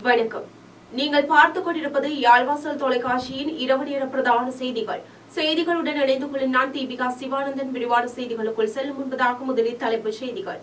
வணக்கம் நீங்கள் பார்த்துக் கொண்டிருப்பது யாழ்வாசல் தொலைக்காட்சியின் இரவு நேர பிரதான செய்திகள் செய்திகளுடன் இணைந்து கொள்ள நான் தீபிகா சிவானந்தன் விரிவான செய்திகளுக்குள் செல்லும் முன்பதாக முதலில் தலைப்புச் செய்திகள்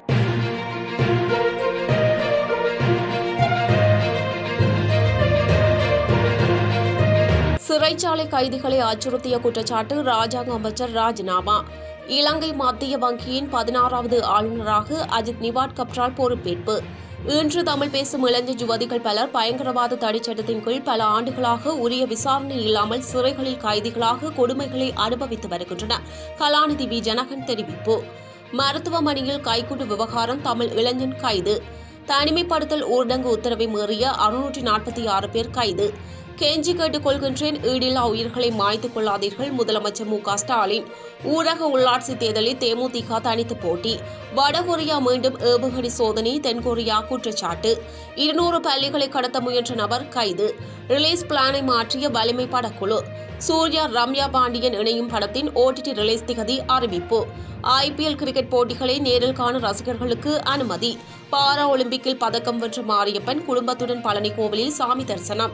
சிறைச்சாலை கைதிகளை அச்சுறுத்திய குற்றச்சாட்டு ராஜாங்க அமைச்சர் ராஜினாமா இலங்கை மத்திய வங்கியின் பதினாறாவது ஆளுநராக அஜித் நிவாட் கப்ரால் பொறுப்பேற்பு இன்று தமிழ் பேசும் இளைஞர் யுவதிகள் பலர் பயங்கரவாத தடைச் சட்டத்தின் கீழ் பல ஆண்டுகளாக உரிய விசாரணை இல்லாமல் சிறைகளில் கைதிகளாக கொடுமைகளை அனுபவித்து வருகின்றனர் கலாநிதி வி ஜனகன் தெரிவிப்பு மருத்துவமனையில் கைக்குண்டு விவகாரம் தமிழ் இளைஞன் கைது தனிமைப்படுத்தல் ஊரடங்கு உத்தரவை மீறிய அறுநூற்றி நாற்பத்தி ஆறு பேர் கைது கெஞ்சி கேட்டுக் கொள்கின்றேன் ஈடில்லா உயிர்களை மாய்த்துக் கொள்ளாதீர்கள் முதலமைச்சர் மு க ஸ்டாலின் ஊரக உள்ளாட்சி தேர்தலில் தேமுதிக தனித்து போட்டி வடகொரியா மீண்டும் ஏவுகணை சோதனை தென்கொரியா குற்றச்சாட்டு இருநூறு பள்ளிகளை கடத்த முயன்ற நபர் கைது ரிலீஸ் பிளானை மாற்றிய வலிமை படக்குழு சூர்யா ரம்யா பாண்டியன் இணையும் படத்தின் ஓடிடி ரிலீஸ் திகதி அறிவிப்பு ஐபிஎல் கிரிக்கெட் போட்டிகளை நேரில் காண ரசிகர்களுக்கு அனுமதி பாரா ஒலிம்பிக்கில் பதக்கம் வென்ற மாரியப்பன் குடும்பத்துடன் பழனி கோவிலில் சாமி தரிசனம்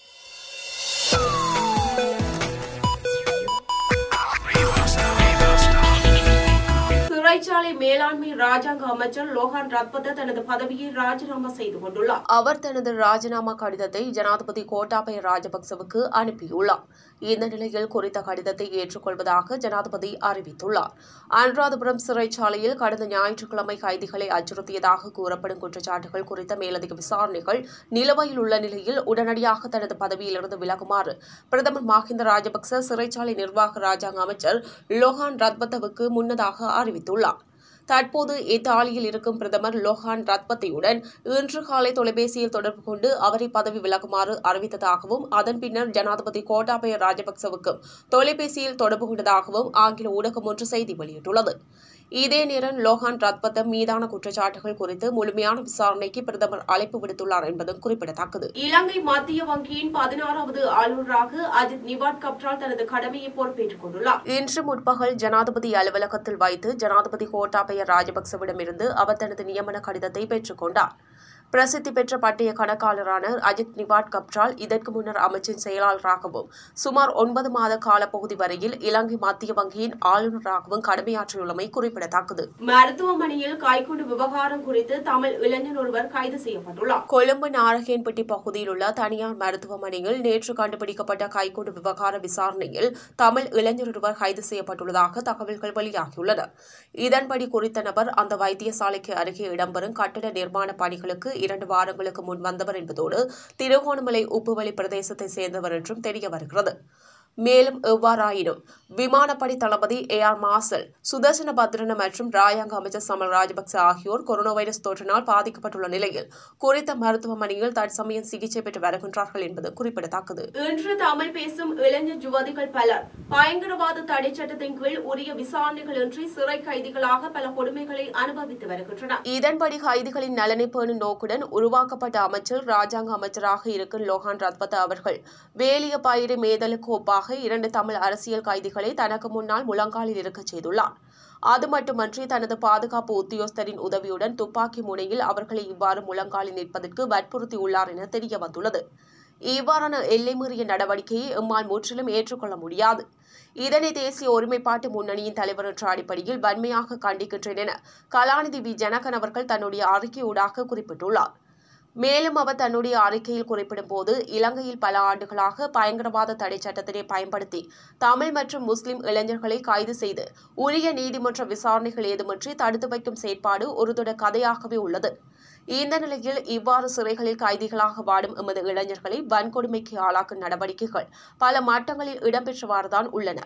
சிறைச்சாலை மேலாண்மை ராஜாங்க அமைச்சர் லோகான் ரத்பத தனது பதவியை ராஜினாமா செய்து கொண்டுள்ளார் அவர் தனது ராஜினாமா கடிதத்தை ஜனாதிபதி கோட்டாபய ராஜபக்சவுக்கு அனுப்பியுள்ளார் இந்த நிலையில் குறித்த கடிதத்தை ஏற்றுக்கொள்வதாக ஜனாதிபதி அறிவித்துள்ளார் அனுராதபுரம் சிறைச்சாலையில் கடந்த ஞாயிற்றுக்கிழமை கைதிகளை அச்சுறுத்தியதாக கூறப்படும் குற்றச்சாட்டுகள் குறித்த மேலதிக விசாரணைகள் நிலுவையில் உள்ள நிலையில் உடனடியாக தனது பதவியிலிருந்து விலகுமாறு பிரதமர் மஹிந்த ராஜபக்ச சிறைச்சாலை நிர்வாக ராஜாங்க அமைச்சர் லோகான் ரத்பத்தவுக்கு முன்னதாக அறிவித்துள்ளார் தற்போது இத்தாலியில் இருக்கும் பிரதமர் லோஹான் ரத்பத்தியுடன் இன்று காலை தொலைபேசியில் தொடர்பு கொண்டு அவரை பதவி விலகுமாறு அறிவித்ததாகவும் அதன் பின்னர் ஜனாதிபதி கோட்டாபய ராஜபக்சவுக்கும் தொலைபேசியில் தொடர்பு கொண்டதாகவும் ஆங்கில ஊடகம் ஒன்று செய்தி வெளியிட்டுள்ளது இதே நேரம் லோஹான் ரத்பத்தம் மீதான குற்றச்சாட்டுகள் குறித்து முழுமையான விசாரணைக்கு பிரதமர் அழைப்பு விடுத்துள்ளார் என்பதும் குறிப்பிடத்தக்கது இலங்கை மத்திய வங்கியின் பதினாறாவது ஆளுநராக அஜித் நிவாட் கப்ரால் தனது கடமையை பொறுப்பேற்றுக் கொண்டுள்ளார் இன்று முற்பகல் ஜனாதிபதி அலுவலகத்தில் வைத்து ஜனாதிபதி கோட்டாபய ராஜபக்சவிடமிருந்து அவர் தனது நியமன கடிதத்தை பெற்றுக் கொண்டார் பிரசித்தி பெற்ற பட்டய கணக்காளரான அஜித் நிவாட் கப்ரால் இதற்கு முன்னர் அமைச்சின் செயலாளராகவும் சுமார் ஒன்பது மாத காலப்பகுதி வரையில் இலங்கை மத்திய வங்கியின் ஆளுநராகவும் கடமையாற்றியுள்ளமை குறிப்பிடத்தக்கது மருத்துவமனையில் கைக்குண்டு விவகாரம் குறித்து தமிழ் இளைஞர் ஒருவர் கைது செய்யப்பட்டுள்ளார் கொழும்பு நாரகேன்பட்டி பகுதியில் உள்ள தனியார் மருத்துவமனையில் நேற்று கண்டுபிடிக்கப்பட்ட கைக்குண்டு விவகார விசாரணையில் தமிழ் இளைஞர் ஒருவர் கைது செய்யப்பட்டுள்ளதாக தகவல்கள் வெளியாகியுள்ளன இதன்படி குறித்த நபர் அந்த வைத்தியசாலைக்கு அருகே இடம்பெறும் கட்டட நிர்மாண பணிகளுக்கு இரண்டு வாரங்களுக்கு முன் வந்தவர் என்பதோடு திருகோணமலை உப்புவழி பிரதேசத்தை சேர்ந்தவர் என்றும் தெரிய வருகிறது மேலும் எவ்வாறாயினும் விமானப்படை தளபதி air marshal Sudarshana Pathirana மற்றும் ராயாங்க அமைச்சர் சமல் ராஜபக்ச ஆகியோர் கொரோனா வைரஸ் தொற்றினால் பாதிக்கப்பட்டுள்ள நிலையில் குறித்த மருத்துவமனையில் தற்சமயம் சிகிச்சை பெற்று வருகின்றார்கள் என்பது குறிப்பிடத்தக்கது இன்று தமிழ் பேசும் இளைஞர் யுவதிகள் பலர் பயங்கரவாத தடை சட்டத்தின் கீழ் உரிய விசாரணைகள் இன்றி சிறை கைதிகளாக பல கொடுமைகளை அனுபவித்து வருகின்றனர் இதன்படி கைதிகளின் நலனை பேணும் நோக்குடன் உருவாக்கப்பட்ட அமைச்சர் ராஜாங்க அமைச்சராக இருக்கும் லோகான் ரத்வத் அவர்கள் வேலிய பயிறு மேதலுக்கு ஒப்பாக இரண்டு தமிழ் அரசியல் கைதிகளை தனக்கு முன்னால் முழங்காலில் இருக்கச் செய்துள்ளார் அது மட்டுமன்றி தனது பாதுகாப்பு உத்தியோகஸ்தரின் உதவியுடன் துப்பாக்கி முனையில் அவர்களை இவ்வாறு முழங்காலில் நிற்பதற்கு வற்புறுத்தியுள்ளார் என தெரிய வந்துள்ளது இவ்வாறான எல்லை மீறிய நடவடிக்கையை எம்மால் முற்றிலும் ஏற்றுக்கொள்ள முடியாது இதனை தேசிய ஒருமைப்பாட்டு முன்னணியின் தலைவர் என்ற அடிப்படையில் வன்மையாக கண்டிக்கின்றேன் என கலாநிதி வி ஜனகன் அவர்கள் தன்னுடைய அறிக்கையூடாக குறிப்பிட்டுள்ளார் மேலும் அவர் தன்னுடைய அறிக்கையில் குறிப்பிடும் போது இலங்கையில் பல ஆண்டுகளாக பயங்கரவாத தடை சட்டத்தினை பயன்படுத்தி தமிழ் மற்றும் முஸ்லிம் இளைஞர்களை கைது செய்து உரிய நீதிமன்ற விசாரணைகள் ஏதுமின்றி தடுத்து வைக்கும் செயற்பாடு ஒரு தொடர் கதையாகவே உள்ளது இந்த நிலையில் இவ்வாறு சிறைகளில் கைதிகளாக வாடும் எமது இளைஞர்களை வன்கொடுமைக்கு ஆளாக்கும் நடவடிக்கைகள் பல மட்டங்களில் இடம்பெற்றவாறுதான் உள்ளன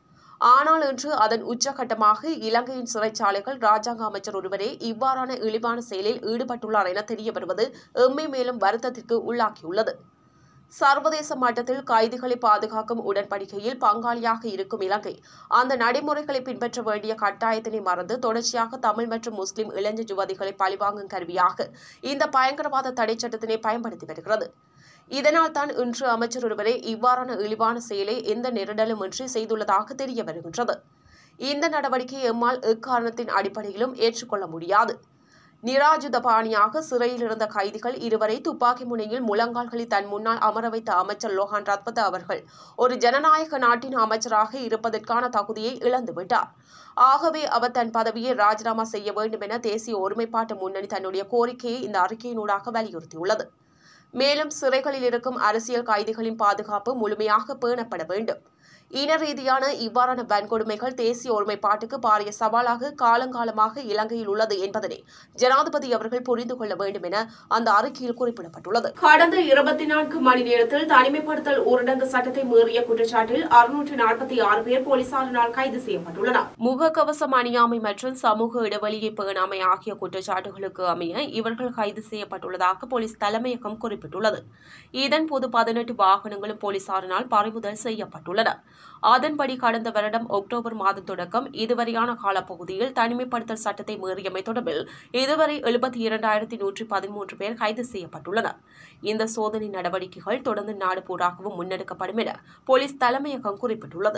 ஆனால் இன்று அதன் உச்சகட்டமாக இலங்கையின் சிறைச்சாலைகள் ராஜாங்க அமைச்சர் ஒருவரே இவ்வாறான இழிவான செயலில் ஈடுபட்டுள்ளார் என தெரிய வருவது எம்மை மேலும் வருத்தத்திற்கு உள்ளாக்கியுள்ளது சர்வதேச மட்டத்தில் கைதிகளை பாதுகாக்கும் உடன்படிக்கையில் பங்காளியாக இருக்கும் இலங்கை அந்த நடைமுறைகளை பின்பற்ற வேண்டிய கட்டாயத்தினை மறந்து தொடர்ச்சியாக தமிழ் மற்றும் முஸ்லிம் இளைஞர் யுவதிகளை பழிவாங்கும் கருவியாக இந்த பயங்கரவாத தடை சட்டத்தினை பயன்படுத்தி வருகிறது இதனால் தான் இன்று அமைச்சர் ஒருவரே இவ்வாறான இழிவான செயலை எந்த நெருடலுமின்றி செய்துள்ளதாக தெரிய வருகின்றது இந்த நடவடிக்கையை எம்மால் எக்காரணத்தின் அடிப்படையிலும் ஏற்றுக்கொள்ள முடியாது நிராயுத பாணியாக சிறையில் இருந்த கைதிகள் இருவரை துப்பாக்கி முனையில் முழங்கால்களில் தன் முன்னால் அமர வைத்த அமைச்சர் லோகான் ரத்பத அவர்கள் ஒரு ஜனநாயக நாட்டின் அமைச்சராக இருப்பதற்கான தகுதியை இழந்துவிட்டார் ஆகவே அவர் தன் பதவியை ராஜினாமா செய்ய வேண்டும் என தேசிய ஒருமைப்பாட்டு முன்னணி தன்னுடைய கோரிக்கையை இந்த அறிக்கையினூடாக வலியுறுத்தியுள்ளது மேலும் சிறைகளில் இருக்கும் அரசியல் கைதிகளின் பாதுகாப்பு முழுமையாக பேணப்பட வேண்டும் இன ரீதியான இவ்வாறான வன்கொடுமைகள் தேசிய ஒருமைப்பாட்டுக்கு பாரிய சவாலாக காலங்காலமாக இலங்கையில் உள்ளது என்பதனை ஜனாதிபதி அவர்கள் புரிந்து கொள்ள வேண்டும் என அந்த அறிக்கையில் குறிப்பிடப்பட்டுள்ளது கடந்த இருபத்தி நான்கு மணி நேரத்தில் தனிமைப்படுத்தல் ஊரடங்கு சட்டத்தை மீறிய குற்றச்சாட்டில் அறுநூற்று நாற்பத்தி ஆறு பேர் போலீசாரினால் கைது செய்யப்பட்டுள்ளனர் முகக்கவசம் அணியாமை மற்றும் சமூக இடைவெளியை பேணாமை ஆகிய குற்றச்சாட்டுகளுக்கு அமைய இவர்கள் கைது செய்யப்பட்டுள்ளதாக போலீஸ் தலைமையகம் குறிப்பிட்டுள்ளது இதன்போது பதினெட்டு வாகனங்களும் போலீசாரினால் பறிமுதல் செய்யப்பட்டுள்ளன அதன்படி கடந்த வருடம் அக்டோபர் மாதம் தொடக்கம் இதுவரையான காலப்பகுதியில் தனிமைப்படுத்தல் சட்டத்தை மீறியமை தொடர்பில் இதுவரை எழுபத்தி இரண்டாயிரத்தி நூற்றி பதிமூன்று பேர் கைது செய்யப்பட்டுள்ளனர் இந்த சோதனை நடவடிக்கைகள் தொடர்ந்து நாடு பூராகவும் முன்னெடுக்கப்படும் என போலீஸ் தலைமையகம் குறிப்பிட்டுள்ளது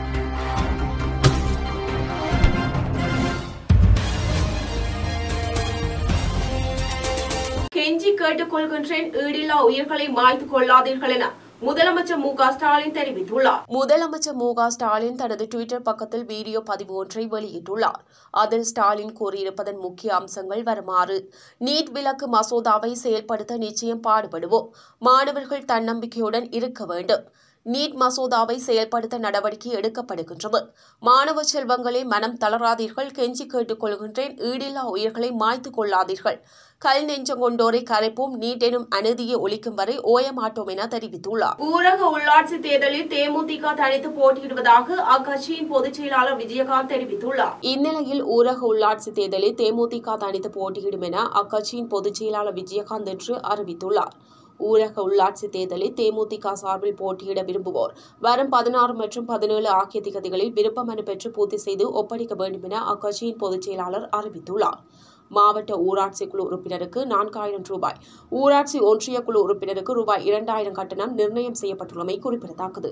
கெஞ்சி கேட்டுக் கொள்கின்றேன் ஈடில்லா உயிர்களை மாய்த்துக் கொள்ளாதீர்கள் என முதலமைச்சர் மு க ஸ்டாலின் தெரிவித்துள்ளார் முதலமைச்சர் மு க ஸ்டாலின் தனது டுவிட்டர் பக்கத்தில் வீடியோ பதிவு ஒன்றை வெளியிட்டுள்ளார் அதில் ஸ்டாலின் கூறியிருப்பதன் முக்கிய அம்சங்கள் வருமாறு நீட் விலக்கு மசோதாவை செயல்படுத்த நிச்சயம் பாடுபடுவோம் மாணவர்கள் தன்னம்பிக்கையுடன் இருக்க வேண்டும் நீட் மசோதாவை செயல்படுத்த நடவடிக்கை எடுக்கப்படுகின்றது மாணவ செல்வங்களே மனம் தளராதீர்கள் கெஞ்சி கேட்டுக் கொள்கின்றேன் ஈடில்லா உயிர்களை மாய்த்துக் கொள்ளாதீர்கள் கல் நெஞ்சம் கொண்டோரை கரைப்போம் நீட் எனும் அநீதியை ஒழிக்கும் வரை ஓயமாட்டோம் என தெரிவித்துள்ளார் ஊரக உள்ளாட்சி தேர்தலில் தேமுதிக தனித்து போட்டியிடுவதாக அக்கட்சியின் பொதுச் செயலாளர் விஜயகாந்த் தெரிவித்துள்ளார் இந்நிலையில் ஊரக உள்ளாட்சி தேர்தலில் தேமுதிக தனித்து போட்டியிடும் என அக்கட்சியின் பொதுச் செயலாளர் விஜயகாந்த் இன்று அறிவித்துள்ளார் ஊரக உள்ளாட்சி தேர்தலில் தேமுதிக சார்பில் போட்டியிட விரும்புவோர் வரும் பதினாறு மற்றும் பதினேழு ஆகிய திகதிகளில் விருப்ப மனு பெற்று பூர்த்தி செய்து ஒப்படைக்க வேண்டும் என அக்கட்சியின் பொதுச் செயலாளர் அறிவித்துள்ளார் மாவட்ட ஊராட்சி குழு உறுப்பினருக்கு நான்காயிரம் ரூபாய் ஊராட்சி ஒன்றிய குழு உறுப்பினருக்கு ரூபாய் இரண்டாயிரம் கட்டணம் நிர்ணயம் செய்யப்பட்டுள்ளமை குறிப்பிடத்தக்கது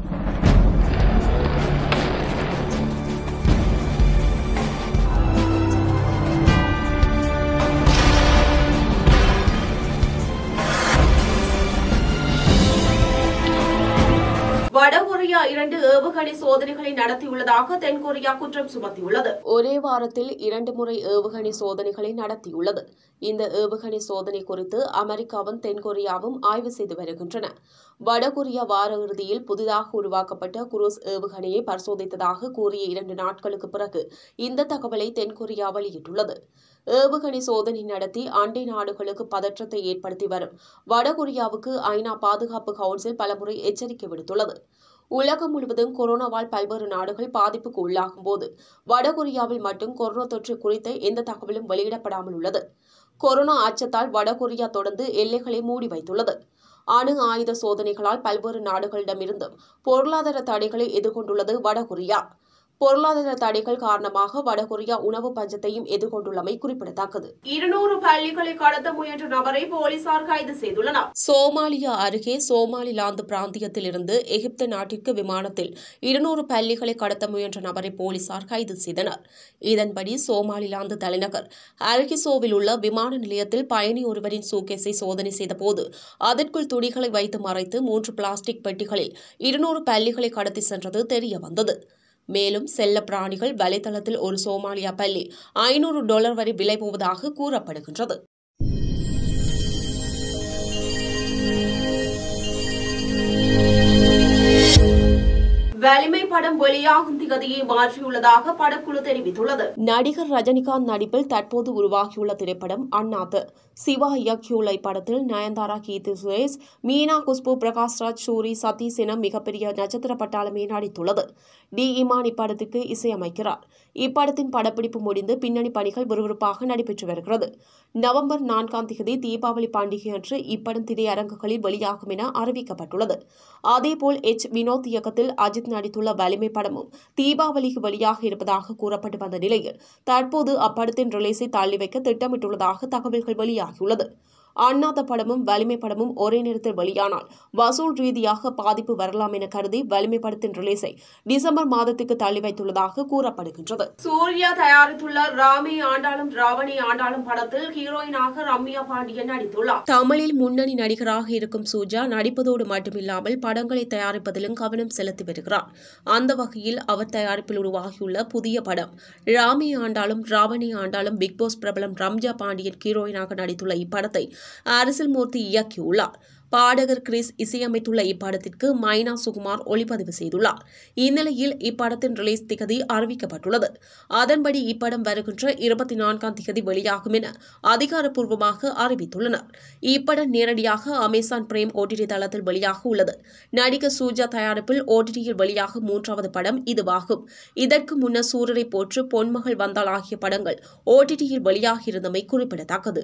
வடகொரியா இரண்டு ஏவுகணை சோதனைகளை நடத்தியுள்ளதாக தென்கொரியா குற்றம் சுமத்தியுள்ளது ஒரே வாரத்தில் இரண்டு முறை ஏவுகணை சோதனைகளை நடத்தியுள்ளது இந்த ஏவுகணை சோதனை குறித்து அமெரிக்காவும் தென்கொரியாவும் ஆய்வு செய்து வருகின்றன வடகொரியா வார இறுதியில் புதிதாக உருவாக்கப்பட்ட குரூஸ் ஏவுகணையை பரிசோதித்ததாக கூறிய இரண்டு நாட்களுக்கு பிறகு இந்த தகவலை தென்கொரியா வெளியிட்டுள்ளது ஏவுகணை சோதனை நடத்தி அண்டை நாடுகளுக்கு பதற்றத்தை ஏற்படுத்தி வரும் வடகொரியாவுக்கு ஐநா பாதுகாப்பு கவுன்சில் பலமுறை எச்சரிக்கை விடுத்துள்ளது உலகம் முழுவதும் கொரோனாவால் பல்வேறு நாடுகள் பாதிப்புக்கு உள்ளாகும் போது வடகொரியாவில் மட்டும் கொரோனா தொற்று குறித்த எந்த தகவலும் வெளியிடப்படாமல் உள்ளது கொரோனா அச்சத்தால் வடகொரியா தொடர்ந்து எல்லைகளை மூடி வைத்துள்ளது அணு ஆயுத சோதனைகளால் பல்வேறு நாடுகளிடமிருந்தும் பொருளாதார தடைகளை எதிர்கொண்டுள்ளது வடகொரியா பொருளாதார தடைகள் காரணமாக வடகொரியா உணவு பஞ்சத்தையும் எதிர்கொண்டுள்ளமை குறிப்பிடத்தக்கது இருநூறு பள்ளிகளை கடத்த முயன்ற நபரை போலீசார் கைது செய்துள்ளனர் சோமாலியா அருகே சோமாலிலாந்து பிராந்தியத்தில் இருந்து எகிப்து நாட்டிற்கு விமானத்தில் இருநூறு பள்ளிகளை கடத்த முயன்ற நபரை போலீசார் கைது செய்தனர் இதன்படி சோமாலிலாந்து தலைநகர் அர்கிசோவில் உள்ள விமான நிலையத்தில் பயணி ஒருவரின் சூக்கேஸை சோதனை செய்தபோது அதற்குள் துணிகளை வைத்து மறைத்து மூன்று பிளாஸ்டிக் பெட்டிகளில் இருநூறு பள்ளிகளை கடத்தி சென்றது தெரிய வந்தது மேலும் செல்ல பிராணிகள் வலைதளத்தில் ஒரு சோமாலியா பள்ளி ஐநூறு டாலர் வரை விலை போவதாக கூறப்படுகின்றது வலிமை படம் வெளியாகும் திகதியை மாற்றியுள்ளதாக படக்குழு தெரிவித்துள்ளது நடிகர் ரஜினிகாந்த் நடிப்பில் தற்போது உருவாகியுள்ள திரைப்படம் அண்ணாத்து சிவா இயக்கியுள்ள இப்படத்தில் நயன்தாரா கீர்த்தி சுரேஷ் மீனா குஷ்பு பிரகாஷ்ராஜ் சூரி சதீஷ் என மிகப்பெரிய நட்சத்திர பட்டாளமே நடித்துள்ளது டி இமான் இப்படத்திற்கு இசையமைக்கிறார் இப்படத்தின் படப்பிடிப்பு முடிந்து பின்னணி பணிகள் விறுவிறுப்பாக நடைபெற்று வருகிறது நவம்பர் நான்காம் தேதி தீபாவளி பண்டிகையன்று இப்படம் திரையரங்குகளில் வெளியாகும் என அறிவிக்கப்பட்டுள்ளது அதேபோல் எச் வினோத் இயக்கத்தில் அஜித் நடித்துள்ள வலிமை படமும் தீபாவளிக்கு வெளியாக இருப்பதாக கூறப்பட்டு வந்த நிலையில் தற்போது அப்படத்தின் ரிலீஸை தள்ளி வைக்க திட்டமிட்டுள்ளதாக தகவல்கள் வெளியாகியுள்ளது அண்ணாத படமும் வலிமை படமும் ஒரே நேரத்தில் வெளியானால் வசூல் ரீதியாக பாதிப்பு வரலாம் என கருதி வலிமை படத்தின் ரிலீஸை டிசம்பர் மாதத்துக்கு தள்ளி வைத்துள்ளதாக கூறப்படுகின்றது சூர்யா தயாரித்துள்ள ராமே ஆண்டாளும் ராவணி ஆண்டாளும் படத்தில் ஹீரோயினாக ரம்யா பாண்டியன் நடித்துள்ளார் தமிழில் முன்னணி நடிகராக இருக்கும் சூர்யா நடிப்பதோடு மட்டுமில்லாமல் படங்களை தயாரிப்பதிலும் கவனம் செலுத்தி வருகிறார் அந்த வகையில் அவர் தயாரிப்பில் உருவாகியுள்ள புதிய படம் ராமி ஆண்டாலும் ராவணி ஆண்டாலும் பிக்பாஸ் பிரபலம் ரம்யா பாண்டியன் ஹீரோயினாக நடித்துள்ள இப்படத்தை அரசில் மூர்த்தி இயக்கியுள்ளார் பாடகர் கிறிஸ் இசையமைத்துள்ள இப்படத்திற்கு மைனா சுகுமார் ஒளிப்பதிவு செய்துள்ளார் இந்நிலையில் இப்படத்தின் ரிலீஸ் திகதி அறிவிக்கப்பட்டுள்ளது அதன்படி இப்படம் வருகின்ற இருபத்தி நான்காம் திகதி வெளியாகும் என அதிகாரப்பூர்வமாக அறிவித்துள்ளனர் இப்படம் நேரடியாக அமேசான் பிரேம் ஓடிடி தளத்தில் வெளியாக உள்ளது நடிகர் சூர்யா தயாரிப்பில் ஓடிடியில் வெளியாகும் மூன்றாவது படம் இதுவாகும் இதற்கு முன்னர் சூரரை போற்று பொன்மகள் வந்தாள் ஆகிய படங்கள் ஓடிடியில் வெளியாகியிருந்தமை குறிப்பிடத்தக்கது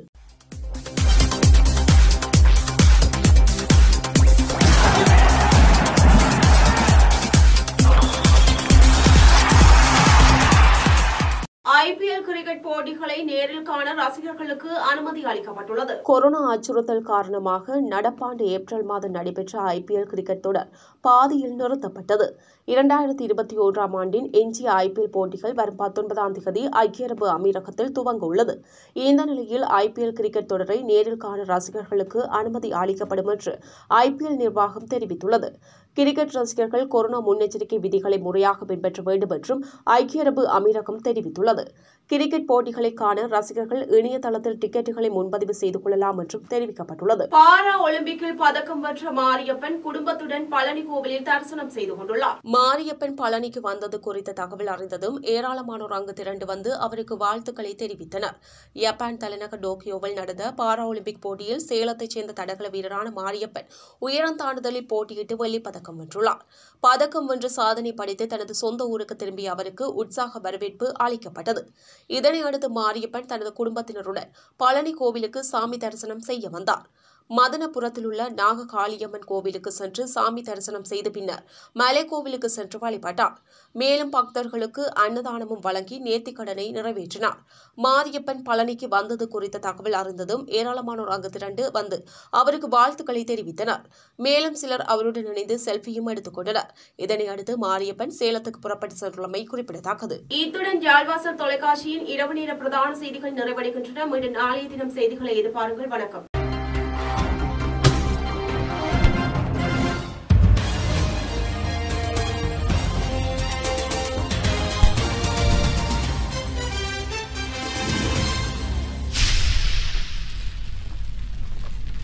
ஐபிஎல் கிரிக்கெட் போட்டிகளை நேரில் காண ரசிகர்களுக்கு அனுமதி அளிக்கப்பட்டுள்ளது கொரோனா அச்சுறுத்தல் காரணமாக நடப்பாண்டு ஏப்ரல் மாதம் நடைபெற்ற ஐபிஎல் கிரிக்கெட் தொடர் பாதியில் நிறுத்தப்பட்டது இரண்டாயிரத்தி இருபத்தி ஓராம் ஆண்டின் எஞ்சிய ஐபிஎல் போட்டிகள் வரும் பத்தொன்பதாம் தேதி ஐக்கிய அரபு அமீரகத்தில் துவங்க உள்ளது இந்த நிலையில் ஐபிஎல் கிரிக்கெட் தொடரை நேரில் காண ரசிகர்களுக்கு அனுமதி அளிக்கப்படும் என்று ஐபிஎல் நிர்வாகம் தெரிவித்துள்ளது கிரிக்கெட் ரசிகர்கள் கொரோனா முன்னெச்சரிக்கை விதிகளை முறையாக பின்பற்ற வேண்டும் என்றும் ஐக்கிய அரபு அமீரகம் தெரிவித்துள்ளது கிரிக்கெட் போட்டிகளை காண ரசிகர்கள் இணையதளத்தில் டிக்கெட்டுகளை முன்பதிவு செய்து கொள்ளலாம் என்றும் தெரிவிக்கப்பட்டுள்ளது பாரா ஒலிம்பிக்கில் பதக்கம் வென்ற மாரியப்பன் குடும்பத்துடன் பழனி கோவிலில் தரிசனம் செய்து கொண்டுள்ளார் மாரியப்பன் பழனிக்கு வந்தது குறித்த தகவல் அறிந்ததும் ஏராளமானோர் அங்கு திரண்டு வந்து அவருக்கு வாழ்த்துக்களை தெரிவித்தனர் ஜப்பான் தலைநகர் டோக்கியோவில் நடந்த பாரா ஒலிம்பிக் போட்டியில் சேலத்தைச் சேர்ந்த தடகள வீரரான மாரியப்பன் உயரம் தாண்டுதலில் போட்டியிட்டு வெள்ளிப் பதக்கம் வென்றுள்ளார் பதக்கம் வென்று சாதனை படைத்து தனது சொந்த ஊருக்கு திரும்பிய அவருக்கு உற்சாக வரவேற்பு அளிக்கப்பட்டது இதனை அடுத்து மாரியப்பன் தனது குடும்பத்தினருடன் பழனி கோவிலுக்கு சாமி தரிசனம் செய்ய வந்தார் மதனபுரத்தில் உள்ள நாக காளியம்மன் கோவிலுக்கு சென்று சாமி தரிசனம் செய்த பின்னர் மலை கோவிலுக்கு சென்று வழிபட்டார் மேலும் பக்தர்களுக்கு அன்னதானமும் வழங்கி நேர்த்திக்கடனை நிறைவேற்றினார் மாரியப்பன் பழனிக்கு வந்தது குறித்த தகவல் அறிந்ததும் ஏராளமானோர் அங்கு திரண்டு வந்து அவருக்கு வாழ்த்துக்களை தெரிவித்தனர் மேலும் சிலர் அவருடன் இணைந்து செல்ஃபியும் எடுத்துக் கொண்டனர் இதனை அடுத்து மாரியப்பன் சேலத்துக்கு புறப்பட்டு சென்றுள்ளமை குறிப்பிடத்தக்கது இத்துடன் ஜாழ்வாசல் தொலைக்காட்சியின் இரவு நேர பிரதான செய்திகள் நிறைவடைகின்றன மீண்டும் நாளைய தினம் செய்திகளை எதிர்பாருங்கள் வணக்கம்